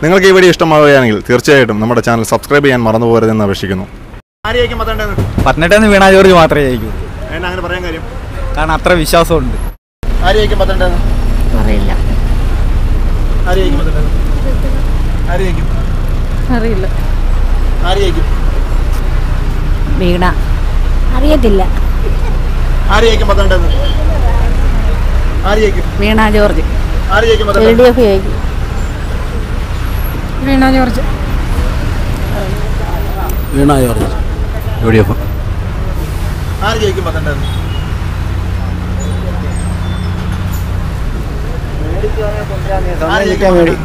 നിങ്ങൾക്ക് ഈ വീഡിയോ ഇഷ്ടമാവുകയാണെങ്കിൽ തീർച്ചയായിട്ടും നമ്മുടെ ചാനൽ സബ്സ്ക്രൈബ് ചെയ്യാൻ മറന്നു പോകരുതെന്ന് അപേക്ഷിക്കുന്നു ആരെയായിരിക്കും പത്തേണ്ടത് പത്തനെട്ടെന്ന് വീണ ജോർജ് മാത്രമേ ജയിക്കൂ എന്നാ അങ്ങനെ പറയാൻ കാര്യം കാരണം അത്ര വിശ്വാസമുണ്ട് ആരെയായിരിക്കും പത്തേണ്ടത് അറിയില്ല ആരെയായിരിക്കും പത്തേണ്ടത് ആരെയായിരിക്കും അറിയില്ല ആരെയായിരിക്കും വീണ അറിയത്തില്ല ആരെയായിരിക്കും പത്തേണ്ടത് ആരെയായിരിക്കും വീണ ജോർജ് ആരെയായിരിക്കും എൽ പത്തേണ്ടത് ഡി എഫ് ജയിക്കും Veena George Veena George U D F ആര് ജയിക്കും പത്തേണ്ടത് ആര് ജയിക്കും പത്തേണ്ടത്?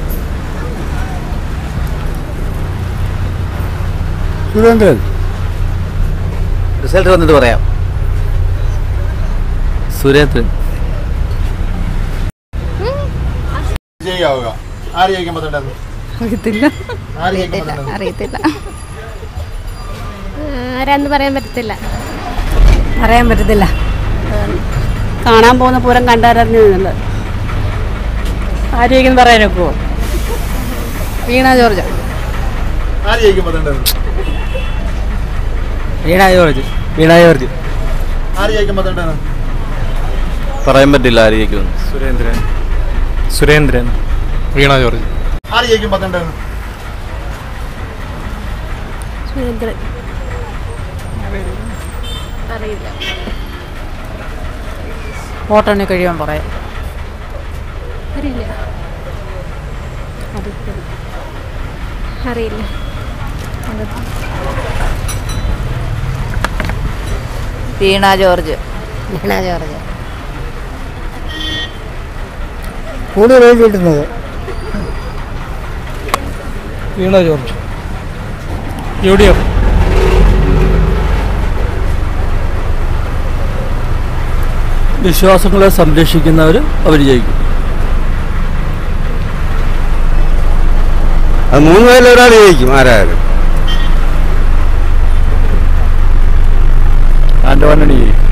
സുരേന്ദ്രൻ റിസൾട്ട് വന്നിട്ട് പറയാം സുരേന്ദ്രൻ വിജയിയാവുക ആര് ജയിക്കും പത്തേണ്ടത് അറിയത്തില്ല ആര് ജയിക്കും പത്തേണ്ടത് അറിയത്തില്ല ആരാന്ന് പറയാൻ പറ്റത്തില്ല പറയാൻ പറ്റത്തില്ല കാണാൻ പോകുന്ന പൂരം കണ്ടറിഞ്ഞത് ആരെയും പറയാനൊക്കോ വീണ ജോർജ് ആര് ജയിക്കും പത്തേണ്ടത് വീണ ജോർജ് വീണ ജോർജ് ആര് ജയിക്കും പത്തേണ്ടത് പറയാൻ പറ്റില്ല ആര് ജയിക്കുമെന്ന് സുരേന്ദ്രൻ സുരേന്ദ്രൻ വീണ ജോർജ് ആര് ജയിക്കും പത്തേണ്ടത് സുരേന്ദ്രൻ അറിയില്ല വോട്ടെണ്ണി കഴിയാൻ പറയാം അറിയില്ല അറിയില്ല വീണ ജോർജ് വീണ ജോർജ് കൂടുതൽ കിട്ടുന്നത് Veena George U D F വിശ്വാസങ്ങളെ സംരക്ഷിക്കുന്നവർ അവർ ജയിക്കും അത് മൂന്ന് പേരിൽ ഒരാൾ ജയിക്കും ആരായാലും ആൻഡോണി ജയിക്കും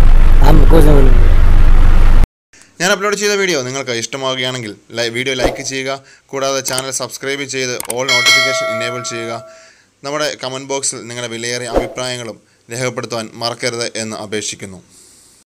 ഞാൻ അപ്ലോഡ് ചെയ്ത വീഡിയോ നിങ്ങൾക്ക് ഇഷ്ടമാവുകയാണെങ്കിൽ ലൈ- വീഡിയോ ലൈക്ക് ചെയ്യുക കൂടാതെ ചാനൽ സബ്സ്ക്രൈബ് ചെയ്ത് ഓൾ നോട്ടിഫിക്കേഷൻ ഇനേബിൾ ചെയ്യുക നമ്മുടെ കമൻറ്റ് ബോക്സിൽ നിങ്ങളുടെ വിലയേറിയ അഭിപ്രായങ്ങളും രേഖപ്പെടുത്തുവാൻ മറക്കരുത് എന്ന് അപേക്ഷിക്കുന്നു